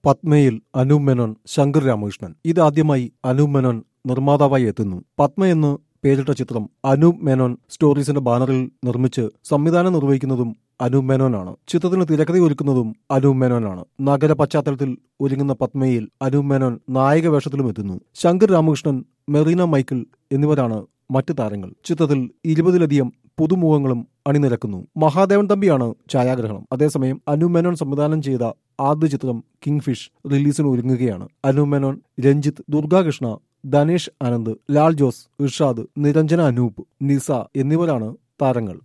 പത്മയിൽ അനൂപ് മേനോൻ ശങ്കർ രാമകൃഷ്ണൻ ഇതാദ്യമായി അനൂപ് മേനോൻ നിർമ്മാതാവായി എത്തുന്നു പത്മ എന്ന് പേരിട്ട ചിത്രം അനൂപ് മേനോൻ സ്റ്റോറീസിന്റെ ബാനറിൽ നിർമ്മിച്ച് സംവിധാനം നിർവഹിക്കുന്നതും അനൂപ് മേനോനാണ് ചിത്രത്തിന് തിരക്കഥ ഒരുക്കുന്നതും അനൂപ് മേനോനാണ് നഗര പശ്ചാത്തലത്തിൽ ഒരുങ്ങുന്ന പത്മയിൽ അനൂപ് മേനോൻ നായക വേഷത്തിലും എത്തുന്നു ശങ്കർ രാമകൃഷ്ണൻ മെറീന മൈക്കിൾ എന്നിവരാണ് മറ്റ് താരങ്ങൾ ചിത്രത്തിൽ ഇരുപതിലധികം പുതുമുഖങ്ങളും അണിനിരക്കുന്നു മഹാദേവൻ തമ്പിയാണ് ഛായാഗ്രഹണം അതേസമയം അനൂപ് മേനോൻ സംവിധാനം ചെയ്ത ആദ്യ ചിത്രം കിങ് ഫിഷ് റിലീസിന് ഒരുങ്ങുകയാണ് അനൂപ് മേനോൻ രഞ്ജിത്ത് ദുർഗാകൃഷ്ണ ധനേഷ് ആനന്ദ് ലാൽ ജോസ് ഇർഷാദ് നിരഞ്ജന അനൂപ് നിസ എന്നിവരാണ് താരങ്ങൾ